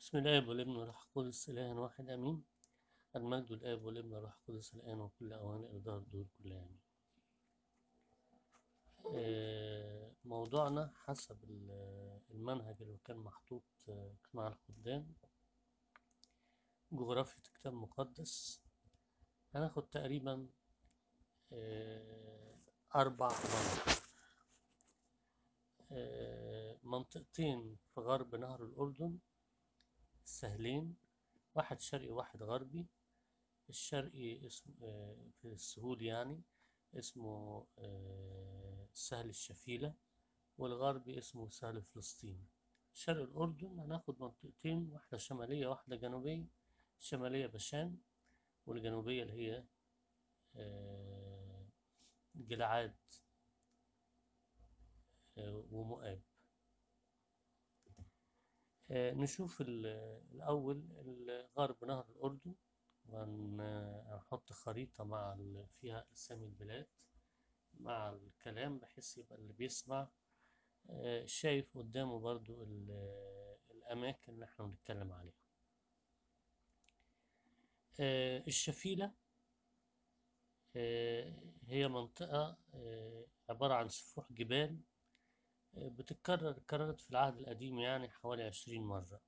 بسم الله والابن والروح القدس إله واحد آمين المجد الآب والابن والروح القدس الآن وكل أوان إرضاء الدور كلها آمين آه، موضوعنا حسب ال- المنهج اللي كان محطوط آه، مع الخدام جغرافية كتاب مقدس هناخد تقريبا آه، أربع مناطق آه، منطقتين في غرب نهر الأردن سهلين واحد شرقي وواحد غربي الشرقي اسم آه، في السهول يعني اسمه آه، سهل الشفيلة والغربي اسمه سهل فلسطين شرق الأردن هناخد منطقتين واحدة شمالية واحدة جنوبية الشمالية بشان والجنوبية اللي هي آه، جلعاد آه، ومؤاب آه، نشوف ال- الأول غرب نهر الأردن وهنحط خريطة مع ال- فيها أسامي البلاد مع الكلام بحيث يبقى اللي بيسمع آه، شايف قدامه برضو ال- الأماكن اللي احنا بنتكلم عليها آه، الشفيلة آه، هي منطقة آه، عبارة عن سفوح جبال آه، بتتكرر اتكررت في العهد القديم يعني حوالي عشرين مرة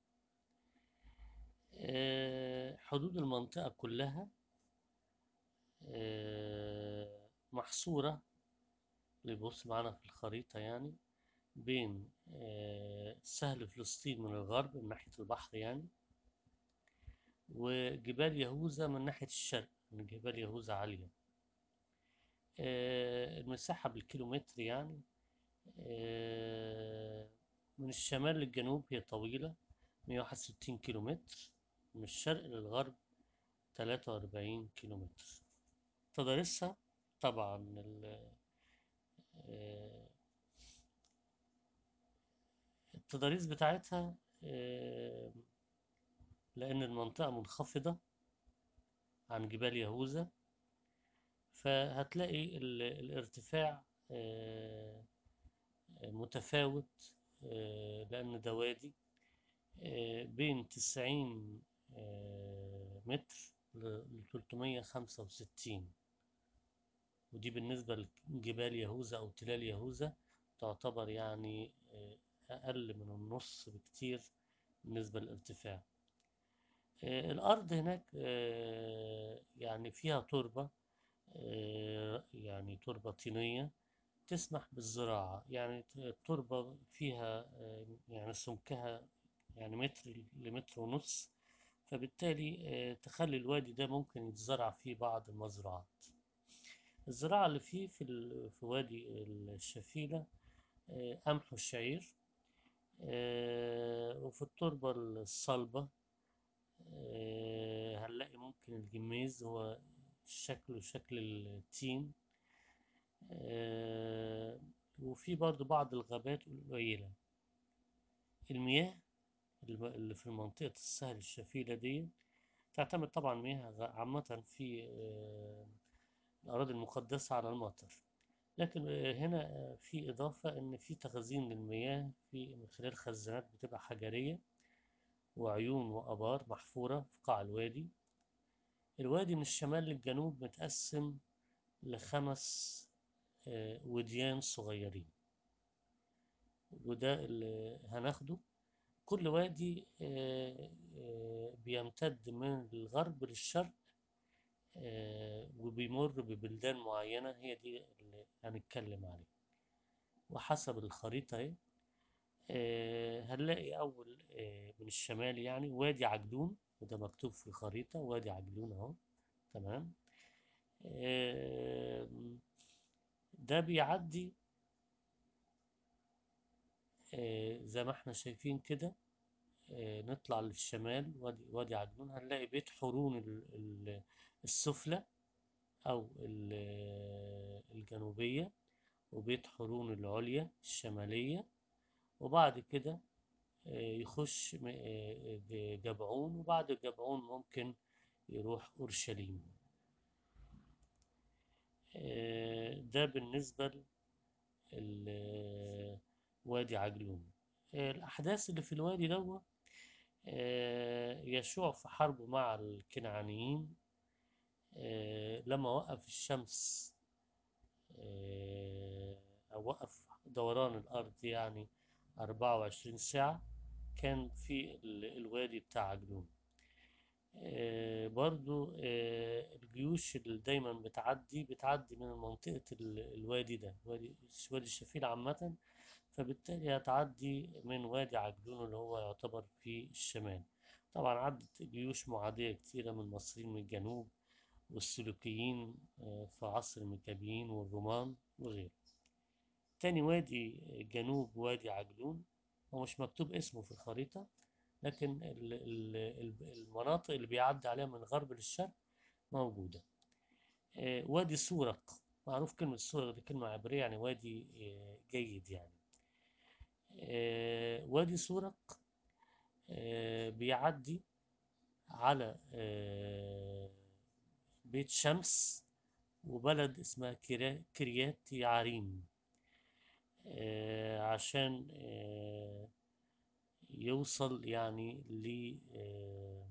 آه، حدود المنطقة كلها آه، محصورة اللي يبص معانا في الخريطة يعني بين آه، سهل فلسطين من الغرب من ناحية البحر يعني وجبال يهوذا من ناحية الشرق من جبال يهوذا عالية آه، المساحة بالكيلومتر يعني آه، من الشمال للجنوب هي طويلة 161 كيلومتر من الشرق للغرب 43 كيلومتر تضاريسها طبعا ال- آه، التضاريس بتاعتها آه، لأن المنطقة منخفضة عن جبال يهوذا فهتلاقي ال- الارتفاع آه، متفاوت آه، لأن ده وادي آه، بين تسعين آه، متر ل 365 ودي بالنسبة لجبال يهوذا أو تلال يهوذا تعتبر يعني آه، أقل من النص بكتير بالنسبة للارتفاع آه، الأرض هناك آه، يعني فيها تربة آه، يعني تربة طينية تسمح بالزراعة يعني التربة فيها آه، يعني سمكها يعني متر لمتر ونص فبالتالي آه، تخلي الوادي ده ممكن يتزرع فيه بعض المزروعات الزراعة اللي فيه في, ال- في وادي الشفيلة آه، قمح والشعير آه، وفي التربة الصلبة آه، هنلاقي ممكن الجميز هو شكله شكل التين آه، وفي برضو بعض الغابات القليلة المياه الم- اللي في منطقة السهل الشفيلة دي تعتمد طبعا مياه غ- عامة في آه، الأراضي المقدسة على المطر لكن آه، هنا آه، في إضافة إن في تخزين للمياه في من خلال خزانات بتبقى حجرية وعيون وآبار محفورة في قاع الوادي الوادي من الشمال للجنوب متقسم لخمس آه، وديان صغيرين وده اللي هناخده كل وادي آه، آه، بيمتد من الغرب للشرق آه، وبيمر ببلدان معينة هي دي اللي هنتكلم عليها وحسب الخريطة اهي آه، هنلاقي أول آه، من الشمال يعني وادي عجلون وده مكتوب في الخريطة وادي عجلون أهو تمام آه، ده بيعدي آه، زي ما احنا شايفين كده آه، نطلع للشمال وادي وادي عجلون هنلاقي بيت حورون ال- ال- السفلى أو ال- الجنوبية وبيت حورون العليا الشمالية وبعد كده آه، يخش م- آه، آه، جبعون وبعد جبعون ممكن يروح أورشليم آه، ده بالنسبة لوادي عجلون آه، الأحداث اللي في الوادي دوت آه، يشوع في حربه مع الكنعانيين آه، لما وقف الشمس آه، أو وقف دوران الأرض يعني 24 ساعة كان في ال- الوادي بتاع عجلون آه، برضو آه، الجيوش اللي دايما بتعدي بتعدي من منطقة ال- الوادي ده وادي وادي الشفيل عامة فبالتالي هتعدي من وادي عجلون اللي هو يعتبر في الشمال طبعا عدت جيوش معادية كتيرة من المصريين من الجنوب والسلوكيين آه، في عصر المكابيين والرومان وغيره تاني وادي جنوب وادي عجلون هو مش مكتوب اسمه في الخريطة لكن ال- ال- ال- المناطق اللي بيعدي عليها من الغرب للشرق موجودة آه، وادي سورق معروف كلمة سورق دي كلمة عبرية يعني وادي آه، جيد يعني آه، وادي سورق آه، بيعدي على آه، بيت شمس وبلد اسمها كرا- كريات يعريم آه، عشان آه، يوصل يعني ل آه،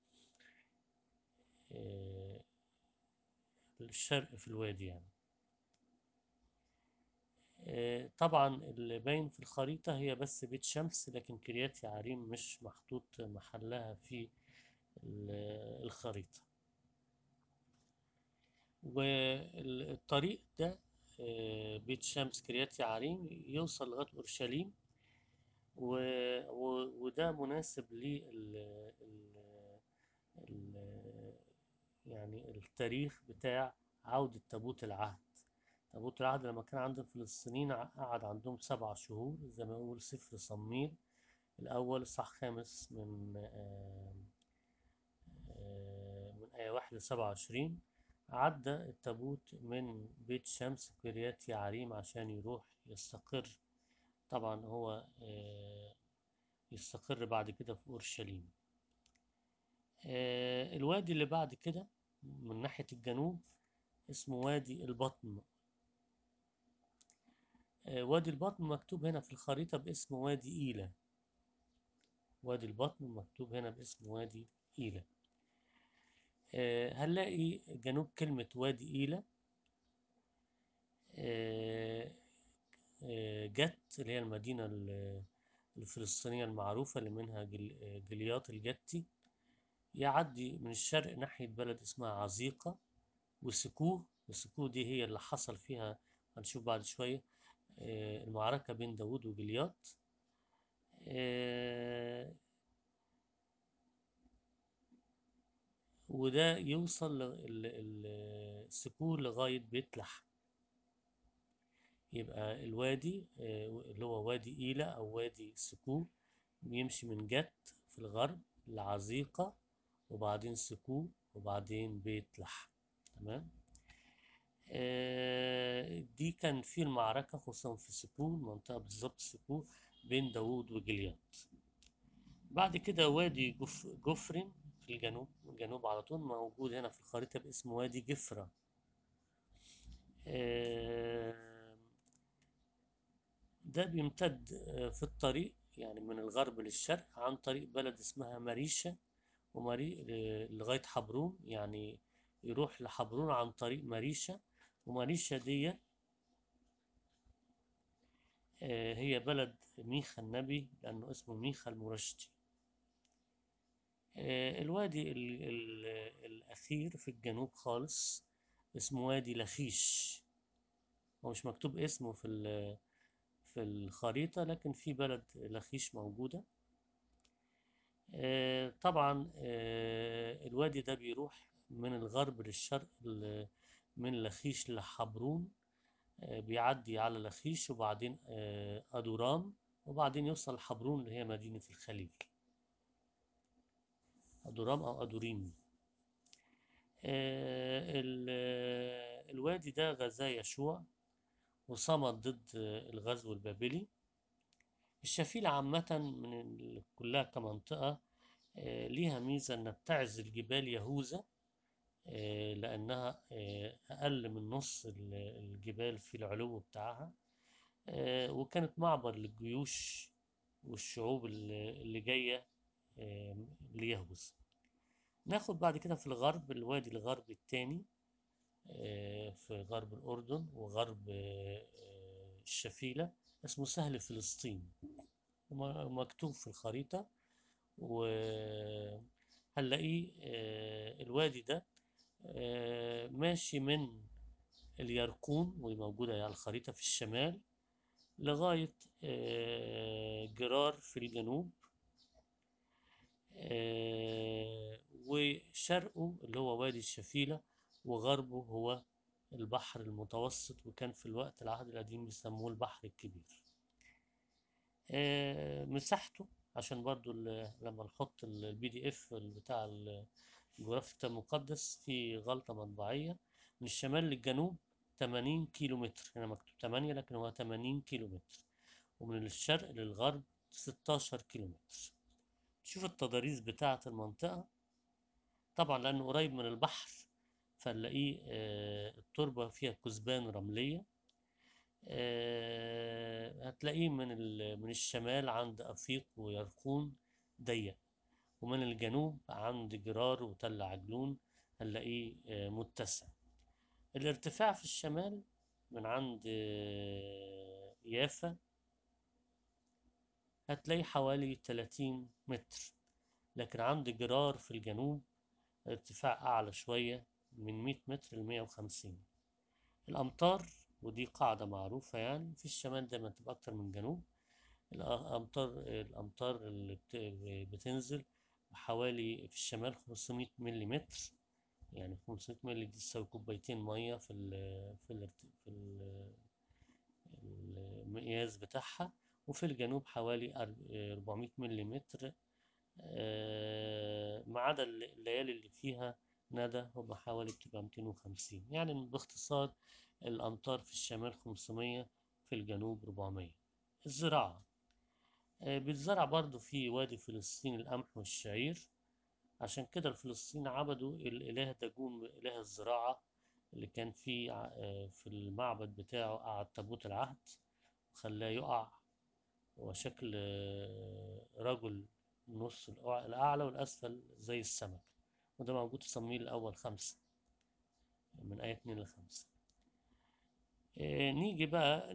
آه، الشرق في الوادي يعني آه، طبعا اللي باين في الخريطة هي بس بيت شمس لكن كريات يعريم مش محطوط محلها في ال- الخريطة والطريق ده آه، بيت شمس كريات يعريم يوصل لغاية أورشليم و... و... وده مناسب لل ال... ال... يعني التاريخ بتاع عودة تابوت العهد تابوت العهد لما كان عند الفلسطينيين ع- قعد عندهم سبع شهور زي ما يقول سفر صمويل الأول صح خامس من آه، آه، من آية واحد لسبعة وعشرين عدى التابوت من بيت شمس كريات يعريم عشان يروح يستقر طبعا هو آه، يستقر بعد كده في أورشليم آه، الوادي اللي بعد كده من ناحية الجنوب اسمه وادي البطن آه، وادي البطن مكتوب هنا في الخريطة باسم وادي إيلة وادي البطن مكتوب هنا باسم وادي إيلة آه، هنلاقي جنوب كلمة وادي إيلة آه، آه، جت اللي هي المدينة ال- الفلسطينية المعروفة اللي منها جل- آه، جلياط الجتي يعدي من الشرق ناحية بلد اسمها عزيقة وسكوه وسكوه دي هي اللي حصل فيها هنشوف بعد شوية آه، المعركة بين داوود وجلياط آه، وده يوصل ل- ال- ال- السكوه لغاية بيت لحم يبقى الوادي آه، اللي هو وادي إيلة أو وادي سكوه بيمشي من جت في الغرب لعزيقة وبعدين سكوه وبعدين بيت لحم تمام آه، دي كان في المعركة خصوصا في سكوه منطقة بالظبط سكوه بين داوود وجليات بعد كده وادي جف جفرين في الجنوب الجنوب على طول موجود هنا في الخريطة باسم وادي جفرة آه، ده بيمتد آه، في الطريق يعني من الغرب للشرق عن طريق بلد اسمها مريشة ومري آه، لغاية حبرون يعني يروح لحبرون عن طريق مريشة ومريشة دي آه، هي بلد ميخا النبي لأنه اسمه ميخا المرشدي آه، الوادي ال ال الأخير في الجنوب خالص اسمه وادي لخيش هو مش مكتوب اسمه في ال- في الخريطة لكن في بلد لخيش موجودة آه، طبعا آه، الوادي ده بيروح من الغرب للشرق ال- من لخيش لحبرون آه، بيعدي على لخيش وبعدين آه، أدورام وبعدين يوصل لحبرون اللي هي مدينة الخليل أدورام أو أدوريم آه، ال- آه، الوادي ده غزاه يشوع وصمد ضد آه، الغزو البابلي الشفيل عامة من ال- كلها كمنطقة آه، ليها ميزة إنها بتعزل جبال يهوذا آه، لأنها آه، أقل من نص ال- الجبال في العلو بتاعها آه، وكانت معبر للجيوش والشعوب اللي اللي جاية آه، ليهوذا ناخد بعد كده في الغرب الوادي الغربي التاني آه، في غرب الأردن وغرب آه، آه، الشفيلة اسمه سهل فلسطين م- مكتوب في الخريطة وهنلاقيه آه، الوادي ده آه، ماشي من اليرقون وموجودة على الخريطة في الشمال لغاية آه، جرار في الجنوب آه، وشرقه اللي هو وادي الشفيلة وغربه هو البحر المتوسط وكان في الوقت العهد القديم بيسموه البحر الكبير آه، مساحته عشان برضو ال- لما نحط البي دي اف بتاع الجغرافيا الكتاب المقدس في غلطة مطبعية من الشمال للجنوب 80 كيلو متر هنا مكتوب 8 لكن هو 80 كيلو متر ومن الشرق للغرب 16 كيلو متر شوف التضاريس بتاعة المنطقة طبعا لأنه قريب من البحر فنلاقيه آه، التربة فيها كثبان رملية آه، هتلاقيه من ال- من الشمال عند أفيق ويرقون ضيق ومن الجنوب عند جرار وتل عجلون هنلاقيه آه، متسع الارتفاع في الشمال من عند آه، يافا هتلاقيه حوالي 30 متر لكن عند جرار في الجنوب ارتفاع أعلى شوية من 100 متر ل 150 الأمطار ودي قاعدة معروفة يعني في الشمال دايما تبقى أكتر من الجنوب الأمطار الأمطار اللي بت- بتنزل حوالي في الشمال 500 ملي متر يعني 500 ملي دي تساوي كوبايتين مية في ال في ال في ال المقياس بتاعها وفي الجنوب حوالي أرب- 400 ملي متر آه، ما عدا الل- الليالي اللي فيها ندى هم حوالي بتبقى 250 يعني باختصار الأمطار في الشمال 500 في الجنوب 400 الزراعة آه، بيتزرع برضو في وادي فلسطين القمح والشعير عشان كده الفلسطينيين عبدوا الإله داجون إله الزراعة اللي كان فيه ع- آه، في المعبد بتاعه قعد تابوت العهد وخلاه يقع هو شكل آه، رجل نص الأع- الأعلى والأسفل زي السمك وده موجود في صمويل الأول خمسة من آية اتنين لخمسة آه، نيجي بقى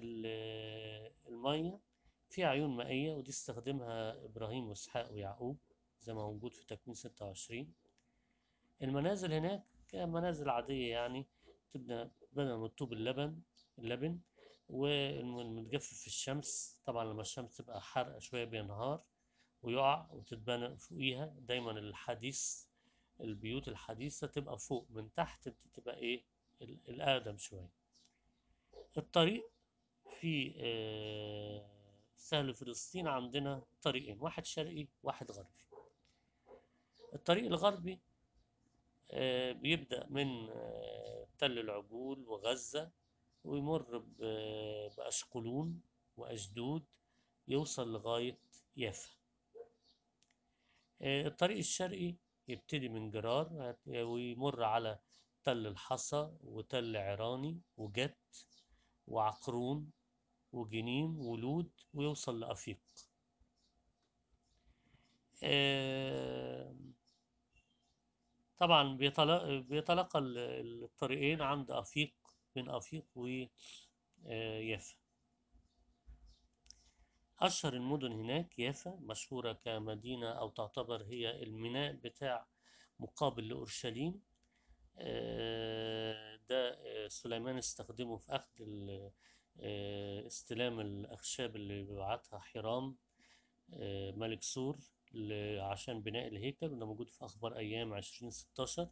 للمية في عيون مائية ودي استخدمها إبراهيم وإسحاق ويعقوب زي ما موجود في تكوين ستة وعشرين المنازل هناك كانت منازل عادية يعني تبدأ بدأ من طوب اللبن اللبن والمتجفف في الشمس طبعا لما الشمس تبقى حارقة شوية بينهار ويقع وتتبنى فوقيها دايما الحديث البيوت الحديثة تبقى فوق من تحت بتبقى ايه ال- الأقدم شوية الطريق في آه، سهل فلسطين عندنا طريقين واحد شرقي واحد غربي الطريق الغربي آه، بيبدأ من آه، تل العجول وغزة ويمر ب- بأشقلون وأشدود يوصل لغاية يافا آه، الطريق الشرقي يبتدي من جرار هت- ويمر على تل الحصى وتل عراني وجت وعقرون وجنيم ولود ويوصل لأفيق آه، طبعا بيتلا- بيتلاقى ال- الطريقين عند أفيق بين أفيق ويافا أشهر المدن هناك يافا مشهورة كمدينة أو تعتبر هي الميناء بتاع مقابل لأورشليم آه، ده آه، سليمان استخدمه في أخذ ال- آه، استلام الأخشاب اللي بيبعتها حرام آه، ملك سور ل- عشان بناء الهيكل وده موجود في أخبار أيام عشرين ستاشر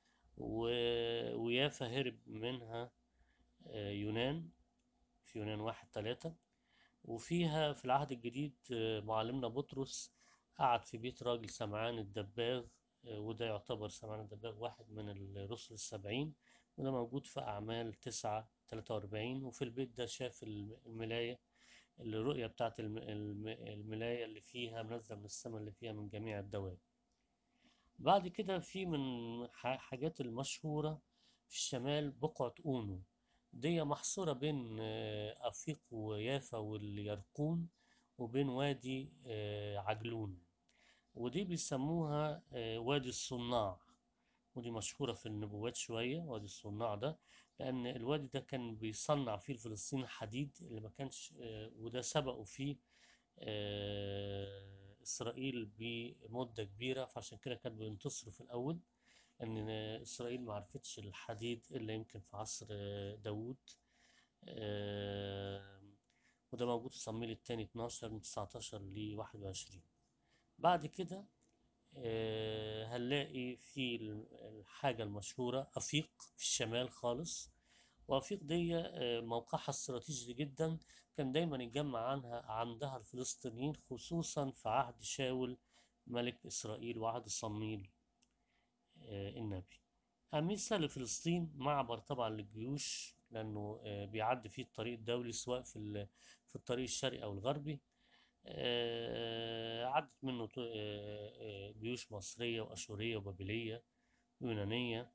ويافا هرب منها آه، يونان في يونان واحد تلاتة وفيها في العهد الجديد آه، معلمنا بطرس قعد في بيت راجل سمعان الدباغ آه، وده يعتبر سمعان الدباغ واحد من الرسل السبعين وده موجود في أعمال تسعة تلاتة وأربعين وفي البيت ده شاف الم- الملاية الرؤية بتاعت الم- الم- الملاية اللي فيها منزل من السماء اللي فيها من جميع الدواب بعد كده في من ح- حاجات المشهورة في الشمال بقعة أونو دي محصورة بين آه، أفيق ويافا واليرقون وبين وادي آه، عجلون ودي بيسموها آه، وادي الصناع ودي مشهورة في النبوات شوية وادي الصناع ده لأن الوادي ده كان بيصنع فيه الفلسطيني الحديد اللي ما كانش آه، وده سبقوا فيه آه، إسرائيل بمدة كبيرة فعشان كده كانوا بينتصروا في الأول لأن إسرائيل ما عرفتش الحديد إلا يمكن في عصر آه، داوود آه، وده موجود في صمويل التاني 12 من 19 ل 21 بعد كده آه، هنلاقي في ال- الحاجة المشهورة أفيق في الشمال خالص وأفيق دي آه، موقعها استراتيجي جدا كان دايما يتجمع عنها عندها الفلسطينيين خصوصا في عهد شاول ملك إسرائيل وعهد صمويل آه، النبي أميسا لفلسطين معبر طبعا للجيوش لأنه آه، بيعدي فيه الطريق الدولي سواء في ال- في الطريق الشرقي أو الغربي آه، عدت منه ط- آه، آه، جيوش مصرية وأشورية وبابلية ويونانية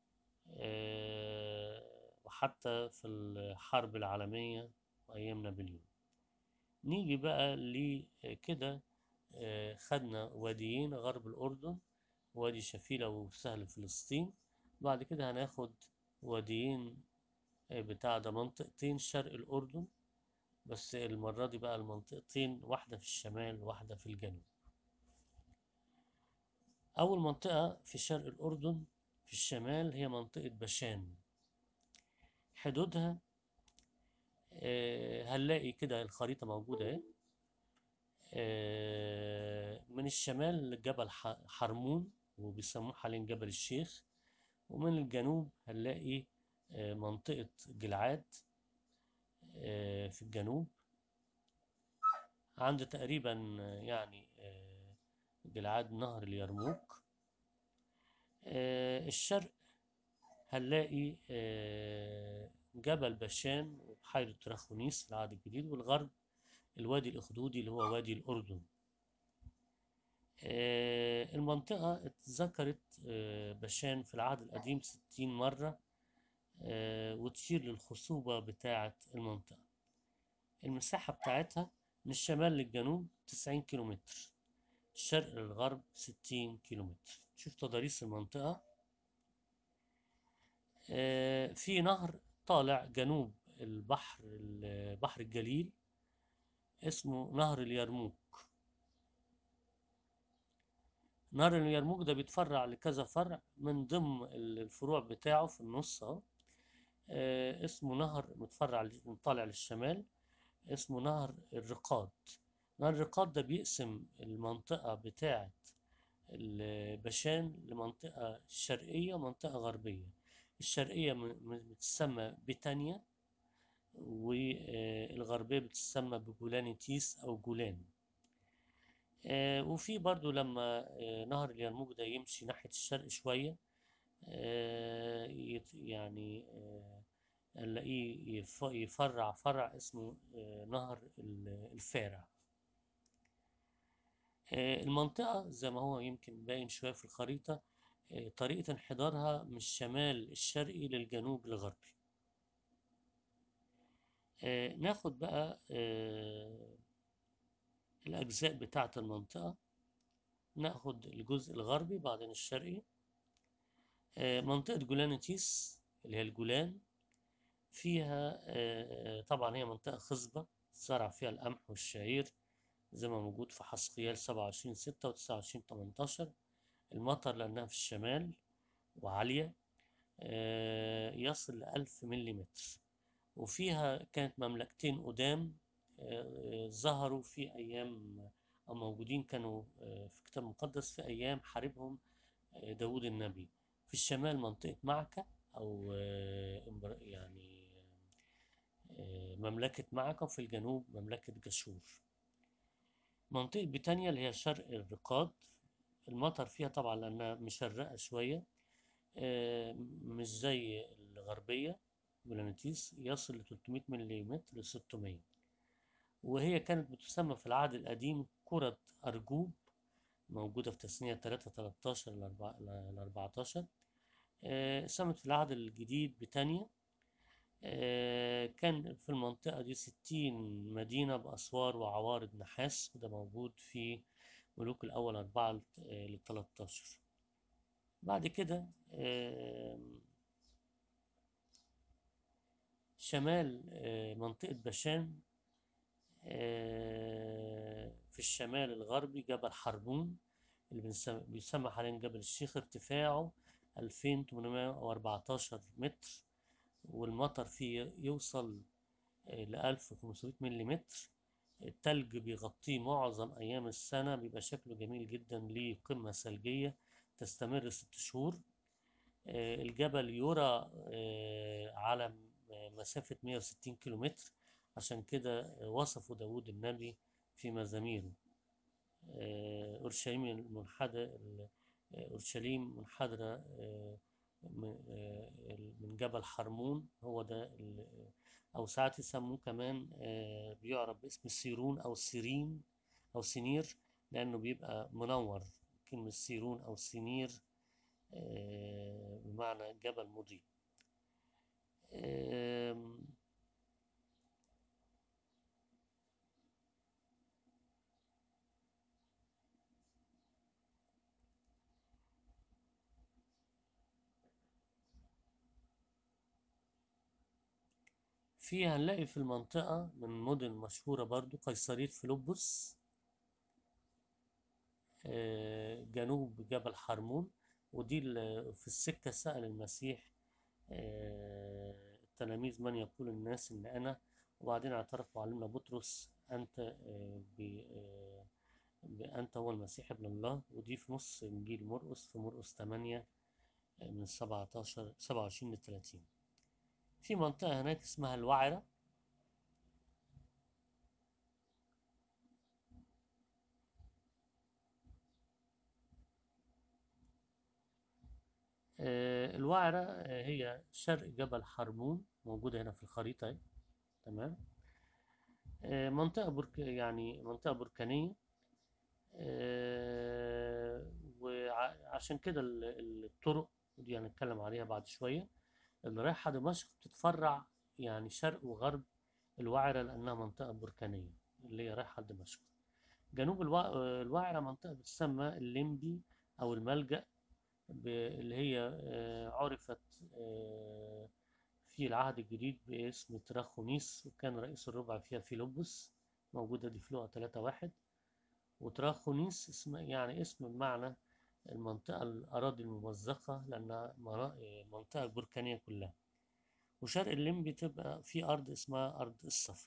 آه، وحتى في الحرب العالمية وأيام نابليون نيجي بقى لكده آه، خدنا واديين غرب الأردن وادي شفيلة وسهل فلسطين بعد كده هناخد واديين آه، بتاع ده منطقتين شرق الأردن بس المرة دي بقى المنطقتين واحدة في الشمال واحدة في الجنوب أول منطقة في شرق الأردن في الشمال هي منطقة بشان حدودها آه، هنلاقي كده الخريطة موجودة اهي آه، من الشمال جبل ح- حرمون وبيسموه حاليا جبل الشيخ ومن الجنوب هنلاقي آه، منطقة جلعاد آه، في الجنوب عند تقريبا آه، يعني آه، جلعاد نهر اليرموك آه، الشرق هنلاقي آه، جبل بشان وبحيرة رخونيس في العهد الجديد والغرب الوادي الأخدودي اللي هو وادي الأردن آه، المنطقة اتذكرت آه، بشان في العهد القديم ستين مرة آه، وتشير للخصوبة بتاعة المنطقة المساحة بتاعتها من الشمال للجنوب تسعين كيلومتر الشرق للغرب ستين كيلومتر شوف تضاريس المنطقة آه، في نهر طالع جنوب البحر بحر الجليل اسمه نهر اليرموك نهر اليرموك ده بيتفرع لكذا فرع من ضمن الفروع بتاعه في النص اهو آه، اسمه نهر متفرع ل- طالع للشمال اسمه نهر الرقاد نهر الرقاد ده بيقسم المنطقة بتاعة البشان لمنطقة شرقية ومنطقة غربية الشرقية م- م- بتسمى بتانيا والغربية بتسمى بجولان تيس أو جولان آه، وفي برضو لما آه، نهر اليرموك ده يمشي ناحية الشرق شوية آه، يت- يعني آه، نلاقيه يف- يفرع فرع اسمه آه، نهر ال- الفارع آه، المنطقة زي ما هو يمكن باين شوية في الخريطة آه، طريقة انحدارها من الشمال الشرقي للجنوب الغربي آه، ناخد بقى آه، الأجزاء بتاعة المنطقة ناخد الجزء الغربي بعدين الشرقي آه، منطقة جولانيتيس اللي هي الجولان فيها آه، طبعا هي منطقة خصبة زرع فيها القمح والشعير زي ما موجود في حسقيال سبعة وعشرين ستة وتسعة وعشرين تمنتاشر المطر لأنها في الشمال وعالية آه، يصل لألف مليمتر وفيها كانت مملكتين قدام آه، ظهروا في أيام أو موجودين كانوا آه، في الكتاب المقدس في أيام حاربهم آه، داود النبي في الشمال منطقة معكة أو آه، إمبر- يعني آه، مملكة معكة وفي الجنوب مملكة جشور منطقة بيتانيا اللي هي شرق الرقاد المطر فيها طبعا لأنها مشرقة شوية آه، مش زي الغربية بولانيتيس يصل ل 300 ملم ل 600 وهي كانت بتسمى في العهد القديم كرة أرجوب موجودة في تثنية 3 13 ل 14 آه، سمت في العهد الجديد بتانيا آه، كان في المنطقة دي ستين مدينة بأسوار وعوارض نحاس وده موجود في ملوك الأول أربعة لتلاتاشر بعد كده آم، شمال آه، منطقة بشان آه، في الشمال الغربي جبل حربون اللي بنسم- بيسمى حاليا جبل الشيخ ارتفاعه 2814 متر والمطر فيه يوصل ل 1500 ملم التلج بيغطيه معظم أيام السنة بيبقى شكله جميل جدا ليه قمة ثلجية تستمر ست شهور آه، الجبل يرى آه، على م- مسافة 160 كيلومتر عشان كده آه، وصفه داود النبي في مزاميره آه، أورشليم المنحدر أورشليم منحدرة آه، من آه، من جبل حرمون هو ده ال- أو ساعات يسموه كمان آه، بيعرف باسم السيرون أو سيرين أو سينير لأنه بيبقى منور كلمة سيرون أو سينير آه، بمعنى جبل مضيء آم، في هنلاقي في المنطقة من مدن مشهورة برضو قيصرية فيلبس آه، جنوب جبل حرمون ودي ال- في السكة سأل المسيح آه، التلاميذ من يقول الناس إن أنا وبعدين اعترف معلمنا بطرس أنت آه، ب- آه، ب- أنت هو المسيح ابن الله ودي في نص إنجيل مرقس في مرقس 8 آه، من 17 27 ل 30 في منطقة هناك اسمها الوعرة آه، الوعرة آه، هي شرق جبل حرمون موجودة هنا في الخريطة أهي، تمام آه، منطقة برك يعني منطقة بركانية آه، وعشان كده ال- ال- الطرق ودي هنتكلم عليها بعد شوية اللي رايحة دمشق بتتفرع يعني شرق وغرب الوعرة لأنها منطقة بركانية اللي هي رايحة دمشق جنوب الوع- آه، الوعرة منطقة بتسمى الليمبي أو الملجأ ب- اللي هي آه، عرفت آه، في العهد الجديد باسم تراخونيس وكان رئيس الربع فيها فيلبس موجودة دي في لقا 3 واحد وتراخونيس اسم يعني اسم بمعنى المنطقة الأراضي الممزقة لأنها مرا- منطقة بركانية كلها وشرق الليمبي تبقى في أرض اسمها أرض الصفا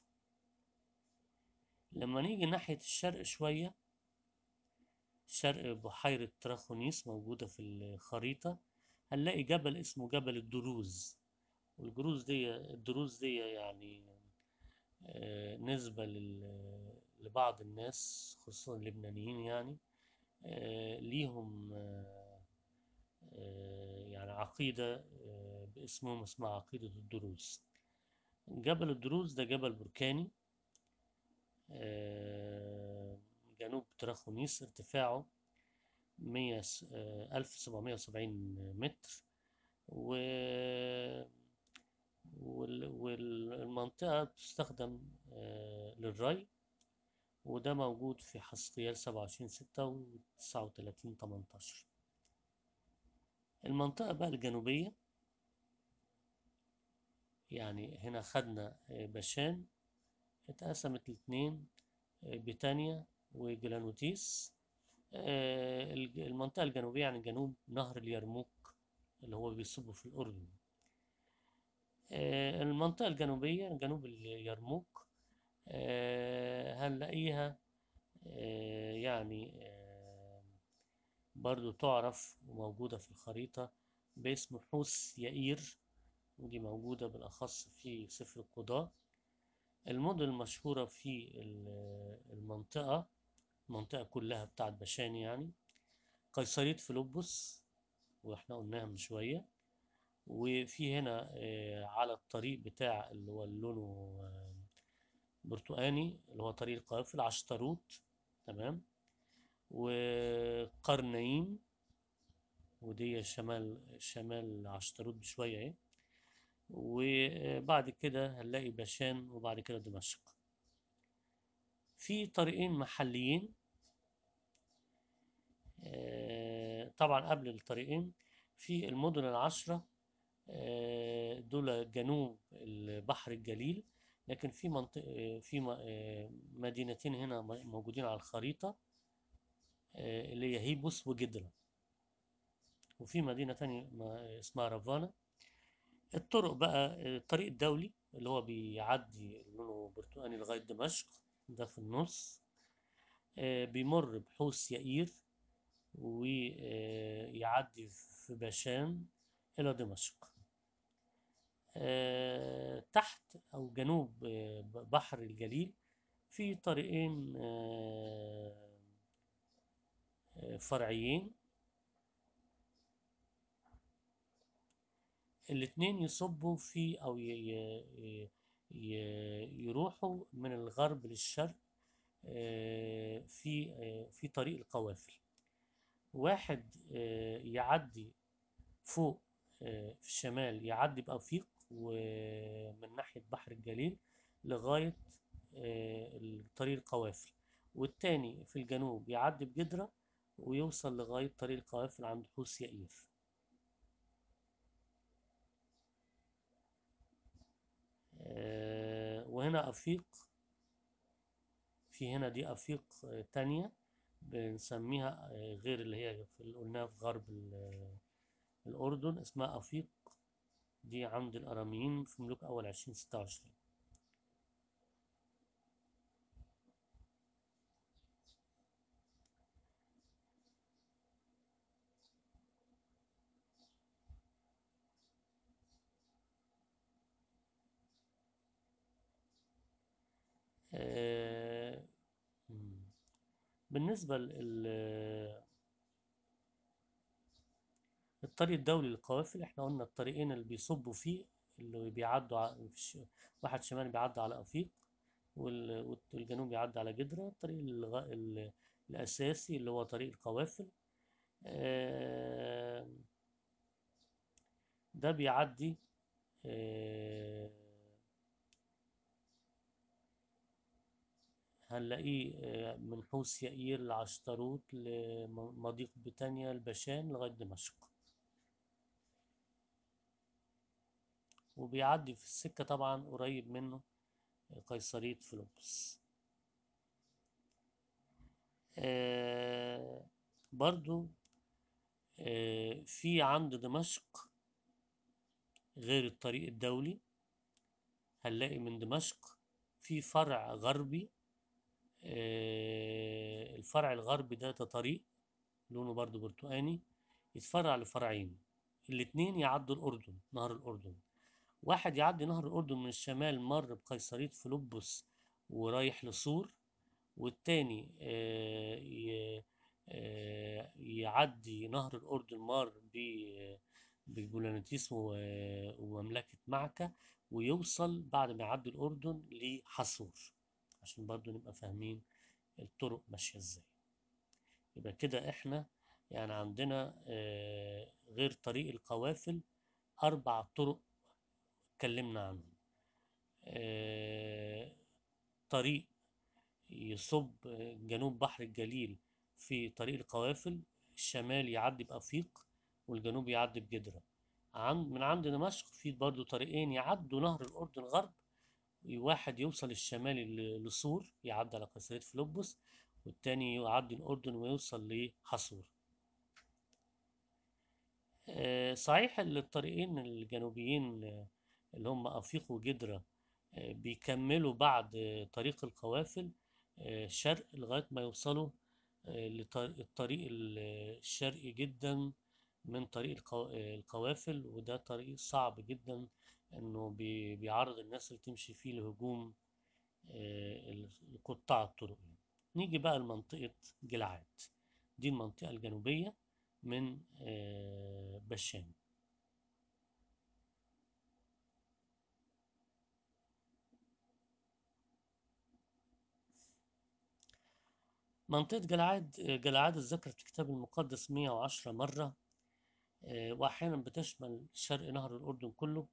لما نيجي ناحية الشرق شوية شرق بحيرة تراخونيس موجودة في الخريطة هنلاقي جبل اسمه جبل الدروز والجروز دي الدروز دي يعني آه، نسبة لل- لبعض الناس خصوصا اللبنانيين يعني آه، ليهم آه، آه، يعني عقيدة آه، باسمهم اسمها عقيدة الدروز جبل الدروز ده جبل بركاني آه، جنوب تراخونيس ارتفاعه مية ألف سبعمية وسبعين متر و وال- والمنطقة بتستخدم آه، للري وده موجود في حسقيال سبعة وعشرين ستة وتسعة وتلاتين تمنتاشر المنطقة بقى الجنوبية يعني هنا خدنا آه، بشان اتقسمت لاتنين آه، بيتانيا وجلانوتيس آه، الج- المنطقة الجنوبية يعني جنوب نهر اليرموك اللي هو بيصب في الأردن آه، المنطقة الجنوبية جنوب اليرموك آه، هنلاقيها آه، يعني آه، برضو تعرف وموجودة في الخريطة باسم حوس يائير ودي موجودة بالأخص في سفر القضاء المدن المشهورة في ال- المنطقة المنطقة كلها بتاعت بشان يعني قيصرية فيلبس واحنا قلناها من شوية وفي هنا آه، على الطريق بتاع اللي هو اللي لونه آه، برتقاني اللي هو طريق القوافل عشتروت تمام وقرنين ودي شمال شمال عشتروت بشوية اهي وبعد كده هنلاقي بشان وبعد كده دمشق في طريقين محليين طبعا قبل الطريقين في المدن العشرة آه، دول جنوب البحر الجليل لكن في منطقة في م- آه، مدينتين هنا م- موجودين على الخريطة آه، اللي هي هيبوس وجدرة وفي مدينة تانية ما- اسمها رافانا الطرق بقى الطريق الدولي اللي هو بيعدي لونه برتقاني لغاية دمشق ده في النص آه، بيمر بحوث يائير ويعدي في باشان إلى دمشق آه، تحت أو جنوب آه، بحر الجليل في طريقين آه، آه، فرعيين الاتنين يصبوا في أو ي- ي- ي- يروحوا من الغرب للشرق آه، في آه، في طريق القوافل واحد آه، يعدي فوق آه، في الشمال يعدي بأفيق ومن ناحية بحر الجليل لغاية آه، طريق القوافل والتاني في الجنوب يعدي بجدرة ويوصل لغاية طريق القوافل عند حوث يائير آه، وهنا أفيق في هنا دي أفيق آه، تانية بنسميها آه، غير اللي هي في اللي قلناها في غرب ال- الأردن اسمها أفيق دي عند الأراميين في ملوك أول عشرين ستة وعشرين آه، مم. بالنسبة لل- الطريق الدولي للقوافل احنا قلنا الطريقين اللي بيصبوا فيه اللي بيعدوا ع- في الش- واحد شمال بيعدي على أفيق وال- والجنوب بيعدي على جدرة الطريق الغ... ال- الأساسي اللي هو طريق القوافل آه، ده بيعدي آه، هنلاقيه آه، من حوث يائير لعشتروت لمضيق بتانيا البشان لغاية دمشق وبيعدي في السكة طبعا قريب منه قيصرية فيلبس آه برضو آه في عند دمشق غير الطريق الدولي هنلاقي من دمشق في فرع غربي آه الفرع الغربي ده, ده طريق لونه برضو برتقاني يتفرع لفرعين الاتنين يعدوا الأردن نهر الأردن واحد يعدي نهر الأردن من الشمال مر بقيصرية فيلبس ورايح لصور والتاني آه، ي- آه، يعدي نهر الأردن مار ب- بجولانيتيس و- ومملكة معكا ويوصل بعد ما يعدي الأردن لحصور عشان برضو نبقى فاهمين الطرق ماشية ازاي يبقى كده احنا يعني عندنا آه، غير طريق القوافل أربع طرق اتكلمنا عنهم آه، طريق يصب جنوب بحر الجليل في طريق القوافل الشمال يعدي بأفيق والجنوب يعدي بجدرة عند من عند دمشق في برضو طريقين يعدوا نهر الأردن غرب واحد يوصل الشمالي ل- لصور يعدي على قيصرية فيلبس والتاني يعدي الأردن ويوصل لحصور آه، صحيح إن الطريقين الجنوبيين آه، اللي هم أفيق وجدرة آه، بيكملوا بعد آه، طريق القوافل آه، شرق لغاية ما يوصلوا للطريق الشرقي جدا من طريق القو- آه، القوافل وده طريق صعب جدا انه بي- بيعرض الناس اللي تمشي فيه لهجوم آه، قطاع الطرق نيجي بقى لمنطقة جلعاد دي المنطقة الجنوبية من آه، بشان منطقة جلعاد جلعاد الذكرت في الكتاب المقدس 110 مرة آه، وأحيانا بتشمل شرق نهر الأردن كله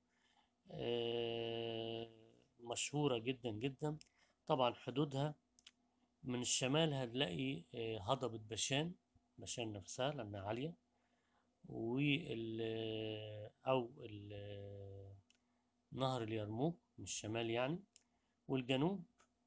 آه، مشهورة جدا جدا طبعا حدودها من الشمال هنلاقي آه، هضبة بشان بشان نفسها لأنها عالية وال أو ال- نهر اليرموك من الشمال يعني والجنوب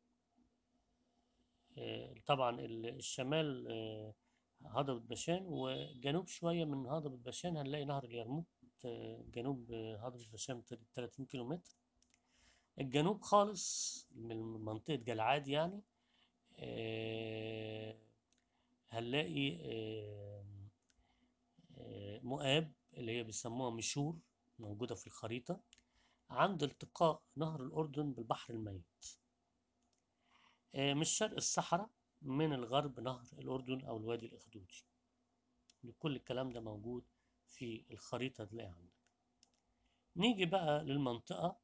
آه، طبعا ال- الشمال آه، هضبة باشان وجنوب شوية من هضبة باشان هنلاقي نهر اليرموك آه، جنوب آه، هضبة باشان 30 كيلو متر الجنوب خالص من منطقة جلعاد يعني آه، هنلاقي آه، آه، مؤاب اللي هي بيسموها مشور موجودة في الخريطة عند التقاء نهر الأردن بالبحر الميت آه، من شرق الصحراء من الغرب نهر الأردن أو الوادي الأخدودي كل الكلام ده موجود في الخريطة اللي عندك نيجي بقى للمنطقة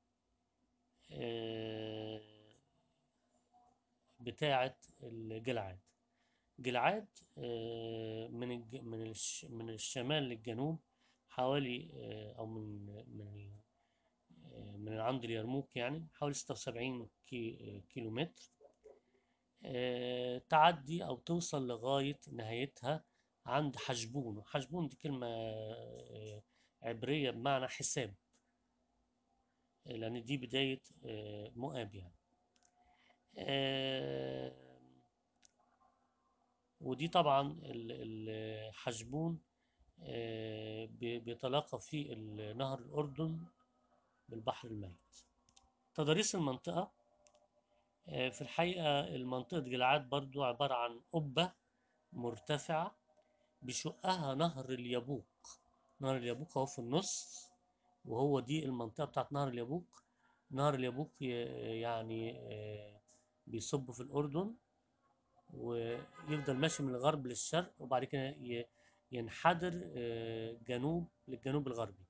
آه، بتاعة الجلعاد جلعاد آه، من الج- من الش- من الشمال للجنوب حوالي آه، أو من من آه، من عند اليرموك يعني حوالي 76 كي- كيلو متر آه، تعدي أو توصل لغاية نهايتها عند حجبون حجبون دي كلمة آه، عبرية بمعنى حساب لأن دي بداية آه، مؤاب يعني آه، ودي طبعا ال- ال- حجبون آه، بي- بيتلاقى في ال- نهر الأردن بالبحر الميت تضاريس المنطقة آه، في الحقيقة المنطقة جلعاد برضو عبارة عن قبة مرتفعة بيشقها نهر اليبوق نهر اليبوق اهو في النص وهو دي المنطقة بتاعت نهر اليبوق نهر اليبوق ي- يعني آه، بيصب في الأردن ويفضل ماشي من الغرب للشرق وبعد كده ي- ينحدر آه، جنوب للجنوب الغربي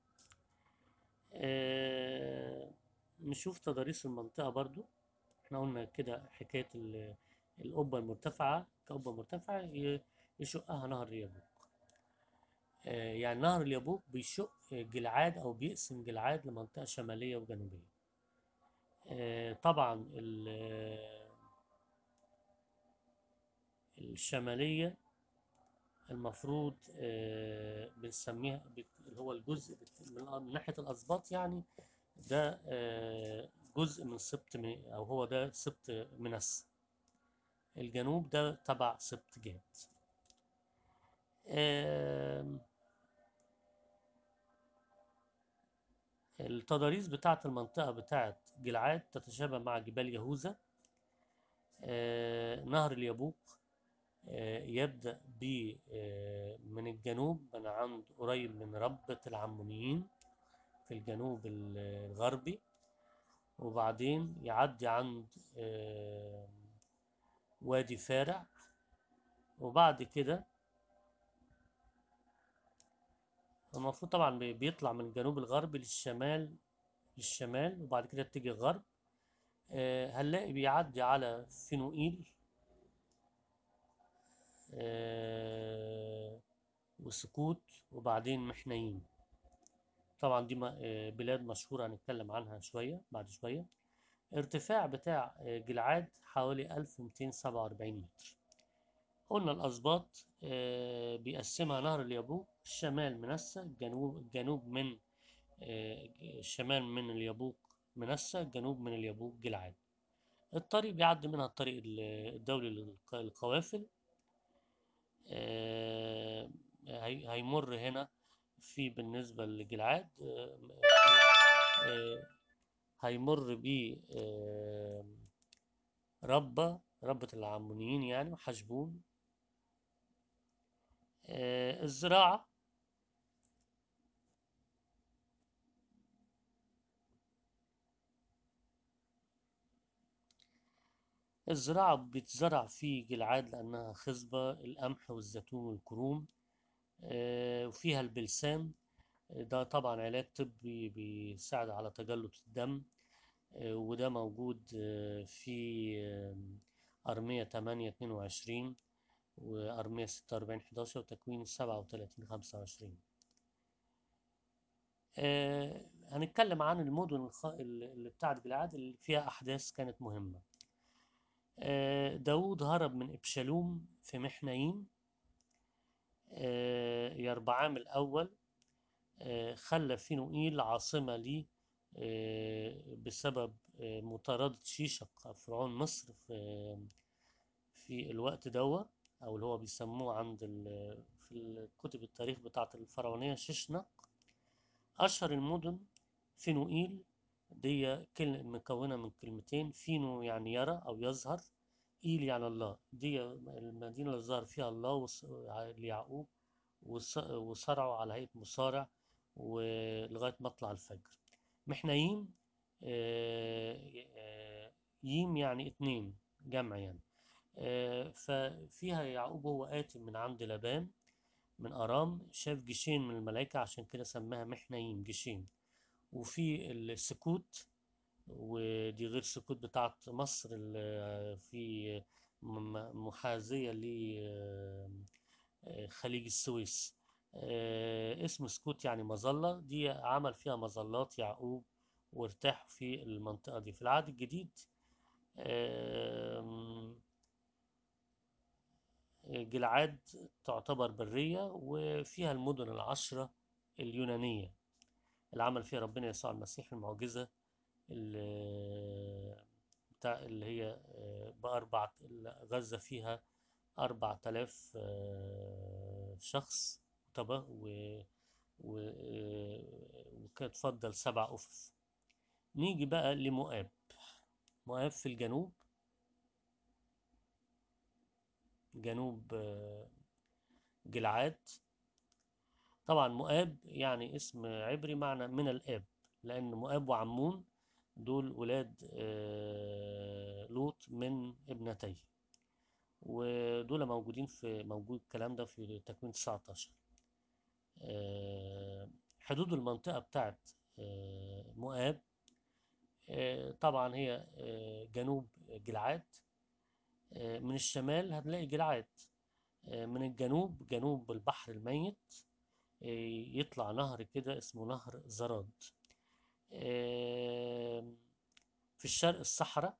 آه، نشوف تضاريس المنطقة برضو احنا قلنا كده حكاية ال- القبة المرتفعة كقبة مرتفعة ي- يشقها نهر اليبوق آه، يعني نهر اليبوق بيشق جلعاد أو بيقسم جلعاد لمنطقة شمالية وجنوبية آه، طبعا ال- الشمالية المفروض آه، بنسميها بت- اللي هو الجزء بت- من من ناحية الأسباط يعني ده آه، جزء من سبط من أو هو ده سبط منسى الجنوب ده تبع سبط جاد آم، التضاريس بتاعة المنطقة بتاعة جلعاد تتشابه مع جبال يهوذا آه، نهر اليبوق آه، يبدأ ب آه، من الجنوب من عند قريب من ربة العمونيين في الجنوب ال- الغربي وبعدين يعدي عند آه، وادي فارع وبعد كده المفروض طبعا بي- بيطلع من الجنوب الغربي للشمال للشمال وبعد كده يتجه غرب آه، هنلاقي بيعدي على فينوئيل آه، وسكوت وبعدين محنيين طبعا دي م- آه، بلاد مشهورة هنتكلم عنها شوية بعد شوية ارتفاع بتاع آه، جلعاد حوالي 1247 متر قلنا الأسباط آه، بيقسمها نهر اليبوق الشمال منسى الجنوب الجنوب من آه، الشمال من اليبوق منسى الجنوب من اليبوق جلعاد الطريق بيعدي منها الطريق ال- الدولي للق- للقوافل آه، هي- هيمر هنا في بالنسبة لجلعاد آه، آه، هيمر ب آه، ربة ربة العمونيين يعني وحشبون آه، الزراعة الزراعة بتزرع في جلعاد لأنها خصبة القمح والزيتون والكروم آه، وفيها البلسان ده طبعا علاج طبي بيساعد على تجلط الدم آه، وده موجود آه، في آه، أرمية 8 22 وأرمية 46 11 وتكوين 37 25 آه، هنتكلم عن المدن الخ- اللي بتاعت جلعاد اللي فيها أحداث كانت مهمة آه، داود هرب من إبشالوم في محنايم آه، يربعام الأول آه، خلى فينوئيل عاصمة ليه آه، بسبب آه، مطاردة شيشق فرعون مصر في في الوقت دوا أو اللي هو بيسموه عند ال- في الكتب التاريخ بتاعة الفرعونية شيشنق أشهر المدن فينوئيل دي كلمة مكونة من كلمتين فينو يعني يرى أو يظهر إيل يعني الله دي المدينة اللي ظهر فيها الله وص- ليعقوب وص- وصرعوا على هيئة مصارع ولغاية مطلع الفجر محنايم آه، آه، ييم يعني اتنين جمع يعني آه، ففيها يعقوب هو آتي من عند لبان من أرام شاف جيشين من الملائكة عشان كده سماها محنايم جيشين وفي السكوت ودي غير السكوت بتاعت مصر اللي في م- محاذية لخليج السويس آه، اسم سكوت يعني مظلة دي عمل فيها مظلات يعقوب وارتاح في المنطقة دي في العهد الجديد آم، جلعاد تعتبر برية وفيها المدن العشرة اليونانية اللي عمل فيها ربنا يسوع المسيح المعجزة اللي بتاع اللي هي آه، بأربع اللي غزة فيها أربع تلاف آه، شخص طبعا و و آه، وكانت تفضل سبع أفف نيجي بقى لمؤاب مؤاب في الجنوب جنوب آه، جلعاد طبعا مؤاب يعني اسم عبري معنى من الآب لأن مؤاب وعمون دول ولاد آه، لوط من ابنتيه ودول موجودين في موجود الكلام ده في تكوين 19 آه، حدود المنطقة بتاعت آه، مؤاب آه، طبعا هي آه، جنوب جلعاد آه، من الشمال هتلاقي جلعاد آه، من الجنوب جنوب البحر الميت آه، يطلع نهر كده اسمه نهر زراد آه، في الشرق الصحراء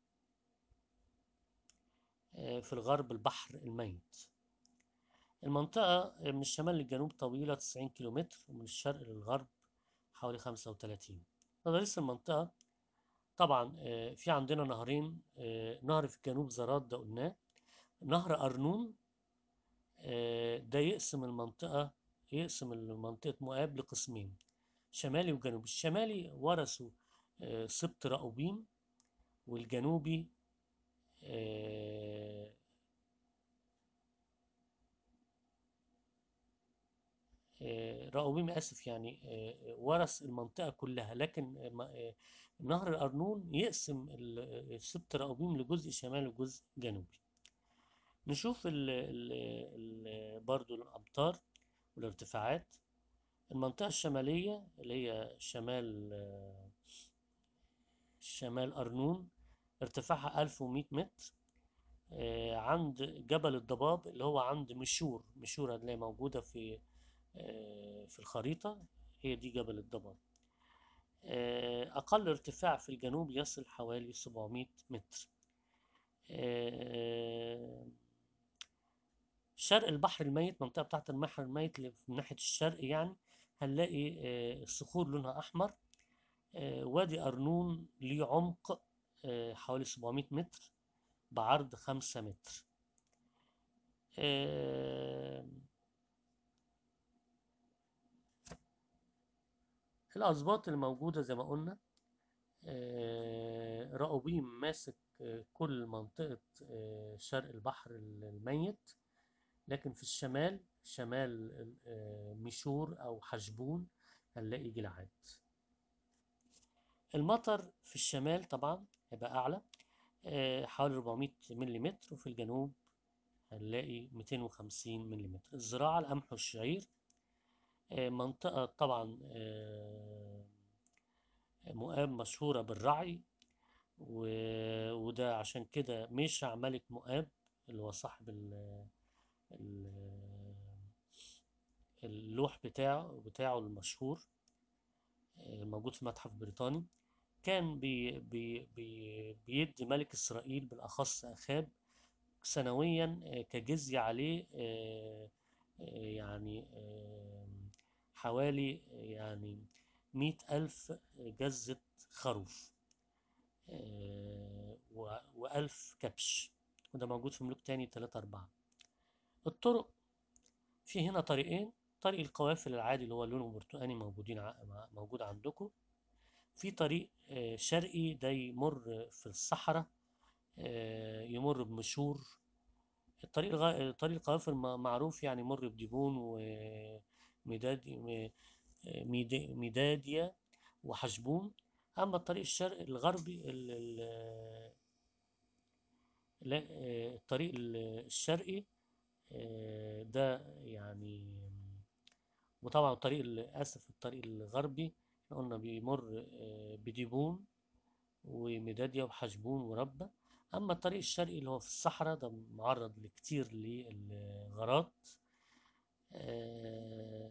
آه، في الغرب البحر الميت المنطقة من الشمال للجنوب طويلة 90 كيلومتر ومن الشرق للغرب حوالي 35 تضاريس المنطقة طبعا آه، في عندنا نهرين آه، نهر في الجنوب زراد ده قلناه نهر أرنون آه، ده يقسم المنطقة يقسم منطقة مؤاب لقسمين شمالي وجنوبي الشمالي ورثوا آه، سبط رأوبيم والجنوبي آه، آه، رأوبيم آسف يعني آه، ورث المنطقة كلها لكن آه، ما- آه، نهر الأرنون يقسم ال- سبط رأوبيم لجزء شمالي وجزء جنوبي نشوف ال ال ال برضو الأمطار والارتفاعات المنطقة الشمالية اللي هي شمال آه، شمال أرنون ارتفاعها 1100 متر آه، عند جبل الضباب اللي هو عند مشور مشور هتلاقي موجودة في آه، في الخريطة هي دي جبل الضباب آه، أقل ارتفاع في الجنوب يصل حوالي 700 متر آه، شرق البحر الميت المنطقة بتاعت البحر الميت اللي في ناحية الشرق يعني هنلاقي آه، الصخور لونها أحمر آه، وادي أرنون ليه عمق آه، حوالي 700 متر بعرض 5 متر آه، الأسباط الموجودة زي ما قلنا آه، رأوبيم ماسك آه، كل منطقة آه، شرق البحر الميت لكن في الشمال شمال آه، ميشور أو حشبون هنلاقي جلعاد المطر في الشمال طبعا هيبقى أعلى آه، حوالي 400 ملم وفي الجنوب هنلاقي 250 ملم الزراعة القمح والشعير آه، منطقة طبعا آه، مؤاب مشهورة بالرعي و- وده عشان كده ميشع ملك مؤاب اللي هو صاحب ال- ال- اللوح بتاعه بتاعه المشهور آه، موجود في المتحف البريطاني كان بي بي بي بيدي ملك إسرائيل بالأخص أخاب سنويا آه، كجزية عليه آه، آه، يعني آم، حوالي يعني مئة ألف جزة خروف آه، و- وألف كبش وده موجود في ملوك تاني تلاتة أربعة الطرق في هنا طريقين طريق القوافل العادي اللي هو لونه برتقاني موجودين ع- موجود عندكم في طريق آه، شرقي ده يمر في الصحراء آه، يمر بمشور الطريق الغ... طريق القوافل م- معروف يعني يمر بديبون وميداد م- ميد- ميداديا وحشبون أما الطريق الشرق الغربي ال... ال... لا آه، الطريق ال- الشرقي آه، ده يعني وطبعا الطريق ال- آسف الطريق الغربي احنا قلنا بيمر آه، بديبون وميداديا وحشبون وربة أما الطريق الشرقي اللي هو في الصحراء ده معرض لكتير للغارات آه،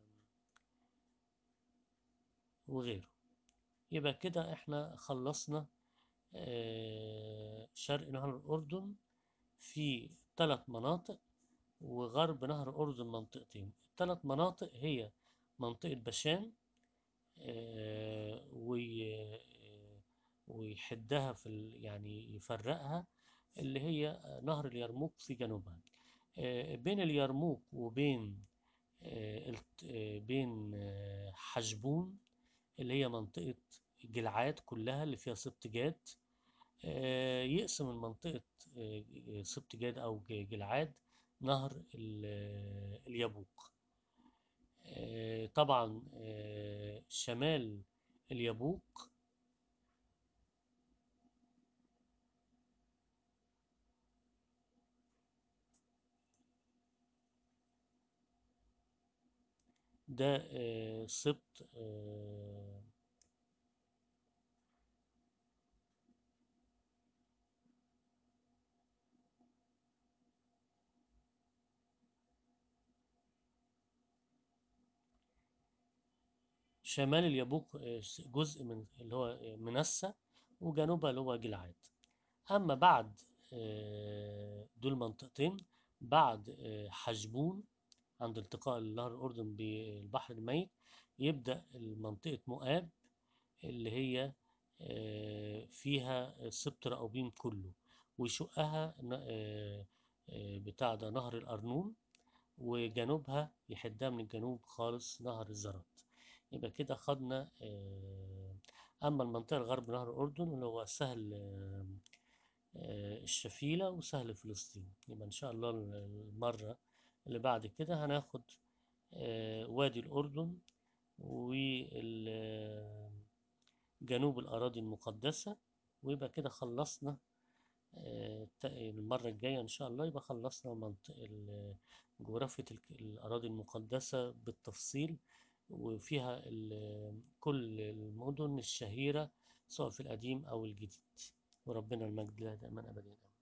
وغيره يبقى كده احنا خلصنا آه، شرق نهر الأردن في ثلاث مناطق وغرب نهر الأردن منطقتين الثلاث مناطق هي منطقة بشان آه، وي- آه، ويحدها في ال- يعني يفرقها اللي هي نهر اليرموك في جنوبها آه، بين اليرموك وبين آه، الت- آه، بين آه، حشبون اللي هي منطقة جلعاد كلها اللي فيها سبط جاد آه، يقسم المنطقة آه، سبط جاد أو ج- جلعاد نهر ال- آه، اليبوق آه، طبعا آه، شمال اليبوق ده آه، سبط آه، شمال اليبوق آه، جزء من اللي هو آه، منسى وجنوبها اللي هو جلعاد أما بعد آه، دول منطقتين بعد آه، حشبون عند التقاء نهر الأردن بالبحر الميت يبدأ منطقة مؤاب اللي هي آه، فيها سبط رأوبين كله ويشقها ن- آه، آه، بتاع ده نهر الأرنون وجنوبها يحدها من الجنوب خالص نهر الزرات يبقى كده خدنا آه، أما المنطقة الغرب نهر الأردن اللي هو سهل آه، آه، الشفيلة وسهل فلسطين يبقى إن شاء الله المرة اللي بعد كده هناخد آه، وادي الأردن وجنوب الأراضي المقدسة ويبقى كده خلصنا آه، الت- المرة الجاية إن شاء الله يبقى خلصنا منطقة ال- جغرافية الك- الأراضي المقدسة بالتفصيل وفيها ال- كل المدن الشهيرة سواء في القديم أو الجديد وربنا المجد لا دائما أبدا